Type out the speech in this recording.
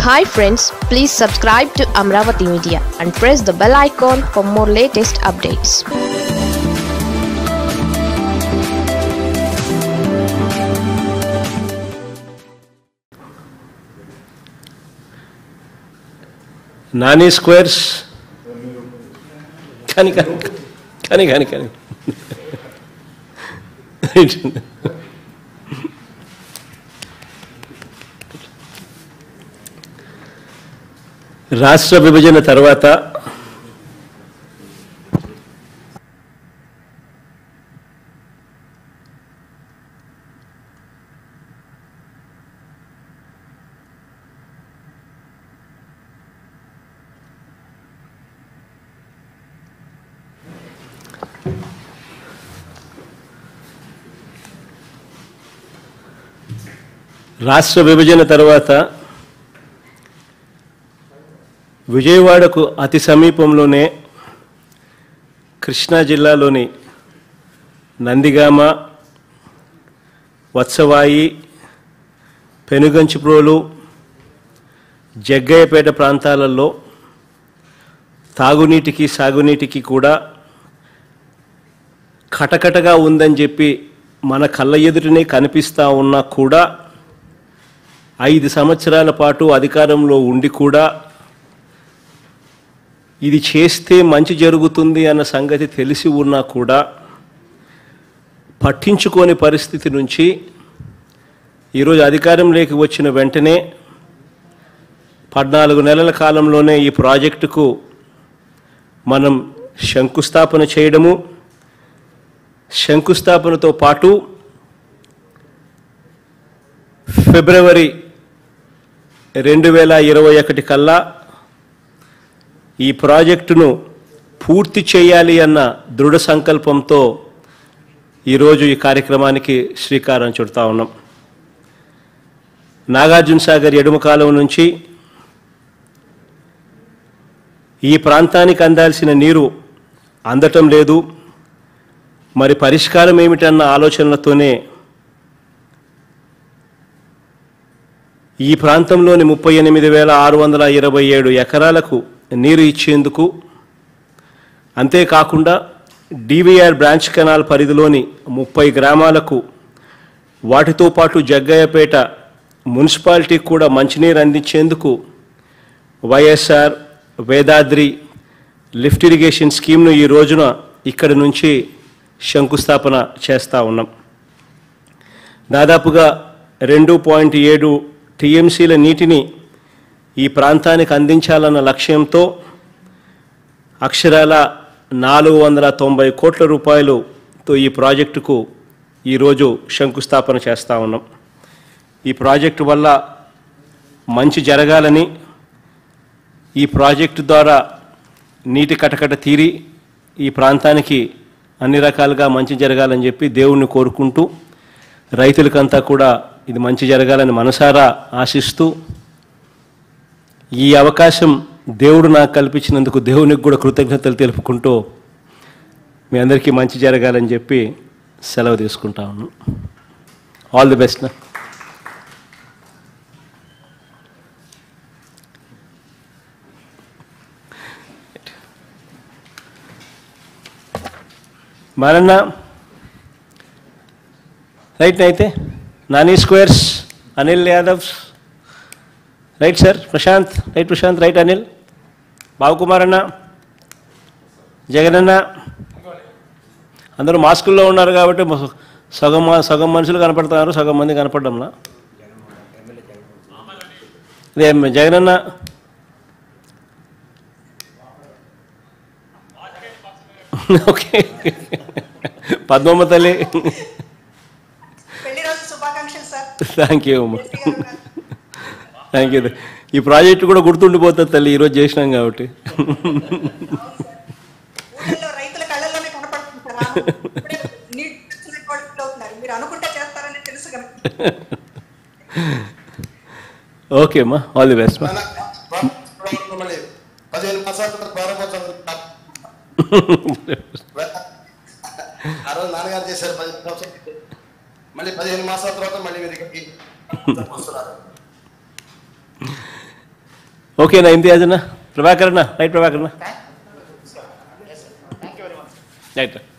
Hi friends please subscribe to Amaravati media and press the bell icon for more latest updates Nani squares కానీ కానీ కానీ కానీ కానీ రాష్ట్ర విభజన తర్వాత రాష్ట్ర విభజన తర్వాత విజయవాడకు అతి సమీపంలోనే కృష్ణా జిల్లాలోని నందిగామ వత్సవాయి పెనుగంచిప్రోలు జగ్గయ్యపేట ప్రాంతాలలో తాగునీటికి సాగునీటికి కూడా కటకటగా ఉందని చెప్పి మన కళ్ళ ఎదుటనే కనిపిస్తూ ఉన్నా కూడా ఐదు సంవత్సరాల పాటు అధికారంలో ఉండి కూడా ఇది చేస్తే మంచి జరుగుతుంది అన్న సంగతి తెలిసి ఉన్నా కూడా పట్టించుకోని పరిస్థితి నుంచి ఈరోజు అధికారంలోకి వచ్చిన వెంటనే పద్నాలుగు నెలల కాలంలోనే ఈ ప్రాజెక్టుకు మనం శంకుస్థాపన చేయడము శంకుస్థాపనతో పాటు ఫిబ్రవరి రెండు వేల ఇరవై ఒకటి కల్లా ఈ ప్రాజెక్టును పూర్తి చేయాలి అన్న దృఢ సంకల్పంతో ఈరోజు ఈ కార్యక్రమానికి శ్రీకారం చుడతా ఉన్నాం నాగార్జున సాగర్ ఎడుమ కాలువ నుంచి ఈ ప్రాంతానికి అందాల్సిన నీరు అందటం లేదు మరి పరిష్కారం ఏమిటన్న ఆలోచనలతోనే ఈ ప్రాంతంలోని ముప్పై ఎనిమిది వేల ఆరు వందల ఇరవై ఏడు ఎకరాలకు నీరు ఇచ్చేందుకు అంతేకాకుండా డివిఆర్ బ్రాంచ్ కెనాల్ పరిధిలోని ముప్పై గ్రామాలకు వాటితో పాటు జగ్గయ్యపేట మున్సిపాలిటీకి కూడా మంచినీరు అందించేందుకు వైఎస్ఆర్ వేదాద్రి లిఫ్ట్ ఇరిగేషన్ స్కీమ్ను ఈ రోజున ఇక్కడి నుంచి శంకుస్థాపన చేస్తూ ఉన్నాం దాదాపుగా రెండు పాయింట్ ఏడు టీఎంసీల నీటిని ఈ ప్రాంతానికి అందించాలన్న లక్ష్యంతో అక్షరాల నాలుగు వందల తొంభై కోట్ల రూపాయలుతో ఈ ప్రాజెక్టుకు ఈరోజు శంకుస్థాపన చేస్తూ ఉన్నాం ఈ ప్రాజెక్టు వల్ల మంచి జరగాలని ఈ ప్రాజెక్టు ద్వారా నీటి కటకట తీరి ఈ ప్రాంతానికి అన్ని రకాలుగా మంచి జరగాలని చెప్పి దేవుణ్ణి కోరుకుంటూ రైతులకంతా కూడా ఇది మంచి జరగాలని మనసారా ఆశిస్తూ ఈ అవకాశం దేవుడు నాకు కల్పించినందుకు దేవునికి కూడా కృతజ్ఞతలు తెలుపుకుంటూ మీ అందరికీ మంచి జరగాలని చెప్పి సెలవు తీసుకుంటా ఉన్నాను ఆల్ ది బెస్ట్ నా మానన్న రైట్ అయితే నాని స్క్వేర్స్ అనిల్ యాదవ్స్ right sir Prashant right Prashant right Anil Babukumar అన్న జగన్ అన్న అందరూ మాస్కుల్లో ఉన్నారు కాబట్టి మ- సగం మా- సగం మనుషులు కనపడుతున్నారు సగం మంది కనపడడంలా ఇదే జగన్ అన్న ఓకే పద్మమ్మ తల్లి పెళ్లి రోజు శుభాకాంక్షలు సార్ థ్యాంక్ యూ అమ్మ కేసీ గారు ఉన్నారు. థ్యాంక్ యూ ఈ ప్రాజెక్ట్ కూడా గుర్తుండిపోతుంది తల్లి ఈరోజు చేసినాం కాబట్టి ఊళ్ళో రైతుల కళ్ళల్లోనే కనపడుతుంది సార్ రాము. ఇప్పుడే నీట్ తెచ్చుకునే వాళ్ళు ఫీల్ అవుతున్నారు మీరు అనుకుంటే చేస్తారని తెలుసు కనుక ఓకే అమ్మా ఆల్ ది బెస్ట్ మా మన ప్రారంభం మళ్ళీ పదిహేను మాసాల తర్వాత ప్రారంభోత్సవం ఆ రోజు నాన్నగారు చేశారు పది సంవత్సరాలు మళ్ళీ పదిహేను మాసాల తర్వాత మళ్ళీ మీరు ఇక్కడికి వస్తున్నారు ఓకేనా ఇంతియాజ్ అన్న ప్రభాకర్ అన్న రైట్ ప్రభాకర్ అన్న రైట్